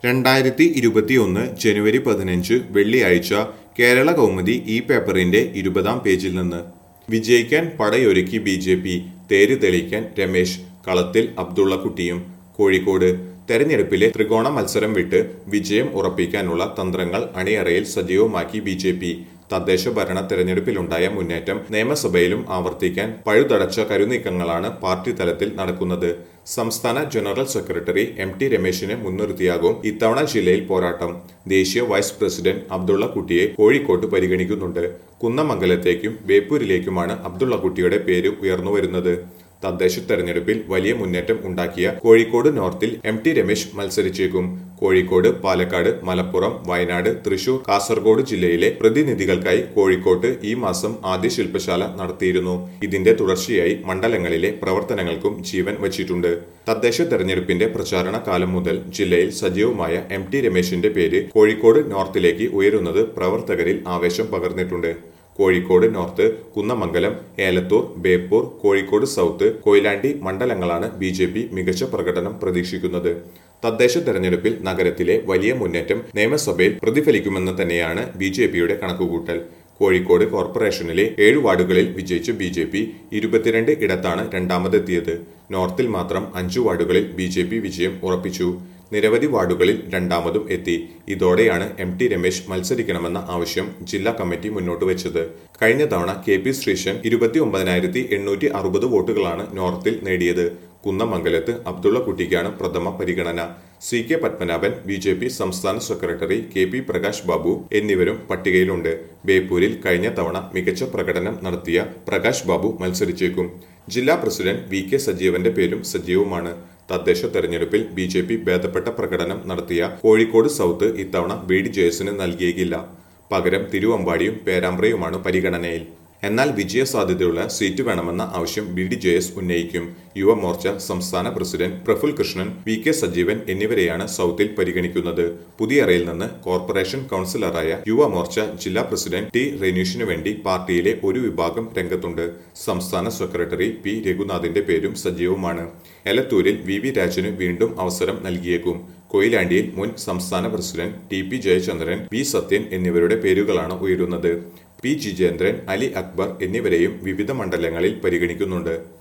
രണ്ടായിരത്തി ഇരുപത്തിയൊന്ന് ജനുവരി പതിനഞ്ച് വെള്ളിയാഴ്ച കേരള കൗമുദി ഈ പേപ്പറിന്റെ ഇരുപതാം പേജിൽ നിന്ന് വിജയിക്കാൻ പടയൊരുക്കി ബി ജെ പി തേര് തെളിയിക്കാൻ രമേശ് കളത്തിൽ അബ്ദുള്ളക്കുട്ടിയും കോഴിക്കോട് തെരഞ്ഞെടുപ്പിലെ ത്രികോണ മത്സരം വിട്ട് വിജയം ഉറപ്പിക്കാനുള്ള തന്ത്രങ്ങൾ അണിയറയിൽ സജീവമാക്കി ബി ജെ പി തദ്ദേശ ഭരണ തെരഞ്ഞെടുപ്പിലുണ്ടായ മുന്നേറ്റം നിയമസഭയിലും ആവർത്തിക്കാൻ പഴുതടച്ച കരുനീക്കങ്ങളാണ് പാർട്ടി തലത്തിൽ നടക്കുന്നത് സംസ്ഥാന ജനറൽ സെക്രട്ടറി എം ടി രമേശിനെ മുൻനിർത്തിയാകും ഇത്തവണ ജില്ലയിൽ പോരാട്ടം ദേശീയ വൈസ് പ്രസിഡന്റ് അബ്ദുള്ള കുട്ടിയെ കോഴിക്കോട്ട് പരിഗണിക്കുന്നുണ്ട് കുന്നമംഗലത്തേക്കും ബേപ്പൂരിലേക്കുമാണ് അബ്ദുള്ള കുട്ടിയുടെ പേര് ഉയർന്നുവരുന്നത് തദ്ദേശ തെരഞ്ഞെടുപ്പിൽ വലിയ മുന്നേറ്റം ഉണ്ടാക്കിയ കോഴിക്കോട് നോർത്തിൽ എം ടി രമേശ് മത്സരിച്ചേക്കും കോഴിക്കോട് പാലക്കാട് മലപ്പുറം വയനാട് തൃശൂർ കാസർഗോഡ് ജില്ലയിലെ പ്രതിനിധികൾക്കായി കോഴിക്കോട്ട് ഈ മാസം ആദ്യ ശില്പശാല നടത്തിയിരുന്നു ഇതിന്റെ തുടർച്ചയായി മണ്ഡലങ്ങളിലെ പ്രവർത്തനങ്ങൾക്കും ജീവൻ വച്ചിട്ടുണ്ട് തദ്ദേശ തെരഞ്ഞെടുപ്പിന്റെ പ്രചാരണ കാലം മുതൽ ജില്ലയിൽ സജീവമായ എം ടി രമേശിന്റെ പേര് കോഴിക്കോട് നോർത്തിലേക്ക് ഉയരുന്നത് പ്രവർത്തകരിൽ ആവേശം പകർന്നിട്ടുണ്ട് കോഴിക്കോട് നോർത്ത് കുന്നമംഗലം ഏലത്തൂർ ബേപ്പൂർ കോഴിക്കോട് സൗത്ത് കൊയിലാണ്ടി മണ്ഡലങ്ങളാണ് ബി ജെ പി മികച്ച പ്രകടനം പ്രതീക്ഷിക്കുന്നത് തദ്ദേശ തെരഞ്ഞെടുപ്പിൽ നഗരത്തിലെ വലിയ മുന്നേറ്റം നിയമസഭയിൽ പ്രതിഫലിക്കുമെന്ന് തന്നെയാണ് ബി ജെ പിയുടെ കണക്കുകൂട്ടൽ കോഴിക്കോട് കോർപ്പറേഷനിലെ ഏഴ് വാർഡുകളിൽ വിജയിച്ച ബി ജെ പി ഇരുപത്തിരണ്ട് ഇടത്താണ് രണ്ടാമതെത്തിയത് നോർത്തിൽ മാത്രം അഞ്ചു വാർഡുകളിൽ ബി ജെ പി വിജയം ഉറപ്പിച്ചു നിരവധി വാർഡുകളിൽ രണ്ടാമതും എത്തി ഇതോടെയാണ് എം ടി രമേശ് മത്സരിക്കണമെന്ന ആവശ്യം ജില്ലാ കമ്മിറ്റി മുന്നോട്ട് വെച്ചത് കഴിഞ്ഞ തവണ കെ പി ശ്രീശൻ ഇരുപത്തി ഒമ്പതിനായിരത്തി എണ്ണൂറ്റി അറുപത് വോട്ടുകളാണ് നോർത്തിൽ നേടിയത് കുന്നമംഗലത്ത് അബ്ദുള്ള കുട്ടിക്കാണ് പ്രഥമ പരിഗണന C K Padmanabhan B J P സംസ്ഥാന secretary K P Prakash Babu എന്നിവരും പട്ടികയിലുണ്ട് ബേപ്പൂരിൽ കഴിഞ്ഞ തവണ മികച്ച പ്രകടനം നടത്തിയ പ്രകാശ് ബാബു മത്സരിച്ചേക്കും ജില്ലാ പ്രസിഡന്റ് വി കെ സജീവന്റെ പേരും സജീവമാണ് തദ്ദേശ തെരഞ്ഞെടുപ്പിൽ ബി ജെ പി ഭേദപ്പെട്ട പ്രകടനം നടത്തിയ കോഴിക്കോട് സൗത്ത് ഇത്തവണ ബി ഡി ജയസിന് നൽകിയേക്കില്ല പകരം തിരുവമ്പാടിയും പേരാമ്പ്രയുമാണ് പരിഗണനയിൽ എന്നാൽ വിജയ സാധ്യതയുള്ള സീറ്റ് വേണമെന്ന ആവശ്യം ബി ഡി ജെ എസ് ഉന്നയിക്കും യുവമോർച്ച സംസ്ഥാന president Praful Krishnan V K Sajeevan എന്നിവരെയാണ് സൗത്തിൽ പരിഗണിക്കുന്നത് പുതിയറയിൽ നിന്ന് കോർപ്പറേഷൻ കൗൺസിലറായ യുവമോർച്ച ജില്ലാ പ്രസിഡന്റ് ടി റെനീഷിനു വേണ്ടി പാർട്ടിയിലെ ഒരു വിഭാഗം രംഗത്തുണ്ട് സംസ്ഥാന സെക്രട്ടറി പി രഘുനാഥിന്റെ പേരും സജീവമാണ് എലത്തൂരിൽ വി വി രാജന് വീണ്ടും അവസരം നൽകിയേക്കും കൊയിലാണ്ടിയിൽ മുൻ സംസ്ഥാന president T P Jayachandran V Sathyan എന്നിവരുടെ പേരുകളാണ് ഉയരുന്നത് പി ജിജേന്ദ്രൻ അലി അക്ബർ എന്നിവരെയും വിവിധ മണ്ഡലങ്ങളിൽ പരിഗണിക്കുന്നുണ്ട്